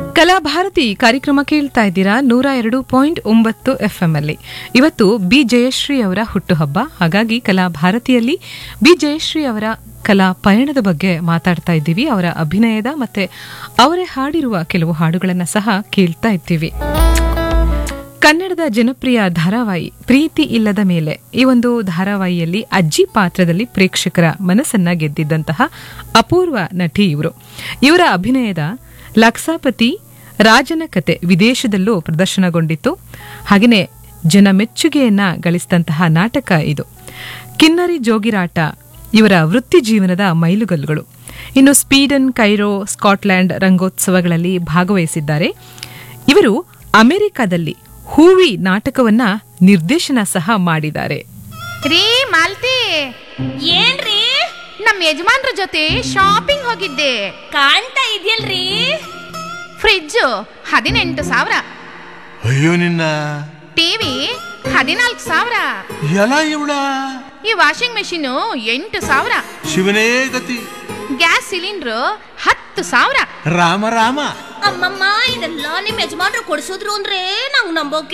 ಕಲಾಭಾರತಿ ಕಾರ್ಯಕ್ರಮ ಕೇಳ್ತಾ ಇದ್ದೀರಾ ನೂರ ಎರಡು ಪಾಯಿಂಟ್ ಒಂಬತ್ತು ಎಫ್ ಎಂ ಅಲ್ಲಿ ಇವತ್ತು ಬಿ ಜಯಶ್ರೀ ಅವರ ಹುಟ್ಟುಹಬ್ಬ ಹಾಗಾಗಿ ಕಲಾಭಾರತಿಯಲ್ಲಿ ಬಿ ಜಯಶ್ರೀ ಅವರ ಕಲಾ ಪಯಣದ ಬಗ್ಗೆ ಮಾತಾಡ್ತಾ ಇದ್ದೀವಿ ಅವರ ಅಭಿನಯದ ಮತ್ತೆ ಅವರೇ ಹಾಡಿರುವ ಕೆಲವು ಹಾಡುಗಳನ್ನ ಸಹ ಕೇಳ್ತಾ ಇದ್ದೀವಿ ಕನ್ನಡದ ಜನಪ್ರಿಯ ಧಾರಾವಾಹಿ ಪ್ರೀತಿ ಇಲ್ಲದ ಮೇಲೆ ಈ ಒಂದು ಧಾರಾವಾಹಿಯಲ್ಲಿ ಅಜ್ಜಿ ಪಾತ್ರದಲ್ಲಿ ಪ್ರೇಕ್ಷಕರ ಮನಸ್ಸನ್ನ ಗೆದ್ದಿದ್ದಂತಹ ಅಪೂರ್ವ ನಟಿ ಇವರು ಇವರ ಅಭಿನಯದ ಲಕ್ಸಾಪತಿ ರಾಜನ ಕತೆ ವಿದೇಶದಲ್ಲೂ ಪ್ರದರ್ಶನಗೊಂಡಿತ್ತು ಹಾಗೆಯೇ ಜನ ಮೆಚ್ಚುಗೆಯನ್ನ ಗಳಿಸಿದಂತಹ ನಾಟಕ ಇದು ಕಿನ್ನರಿ ಜೋಗಿರಾಟ ಇವರ ವೃತ್ತಿ ಜೀವನದ ಮೈಲುಗಲ್ಲುಗಳು ಇನ್ನು ಸ್ಪೀಡನ್ ಕೈರೋ ಸ್ಕಾಟ್ಲ್ಯಾಂಡ್ ರಂಗೋತ್ಸವಗಳಲ್ಲಿ ಭಾಗವಹಿಸಿದ್ದಾರೆ ಇವರು ಅಮೆರಿಕದಲ್ಲಿ ಹೂವಿ ನಾಟಕವನ್ನ ನಿರ್ದೇಶನ ಸಹ ಮಾಡಿದ್ದಾರೆ ರೀ ಮಾಲ್ತಿ ಏನ್ರಿ ನಮ್ ಯಜಮಾನ್ರ ಜೊತೆ ಶಾಪಿಂಗ್ ಹೋಗಿದ್ದೆ ಕಾಣ್ತಾ ಇದೆಯಲ್ರಿ ಫ್ರಿಡ್ಜ್ ಹದಿನೆಂಟು ಸಾವಿರ ಅಯ್ಯೋ ನಿನ್ನ ಟಿವಿ ಹದಿನಾಲ್ಕು ಸಾವಿರ ಎಲ್ಲ ಇವಳ ಈ ವಾಷಿಂಗ್ ಮೆಷಿನ್ ಎಂಟು ಸಾವಿರ ಶಿವನೇ ಗತಿ ಗ್ಯಾಸ್ ಸಿಲಿಂಡ್ರು ಹತ್ತು ಸಾವಿರ ರಾಮ ರಾಮ ಅಮ್ಮಮ್ಮ ಇದೆಲ್ಲ ನಿಮ್ ಯಜಮಾನ್ರು ಕೊಡ್ಸಿದ್ರು ಅಂದ್ರೆ ನಂಗ್ ನಂಬೋಕೆ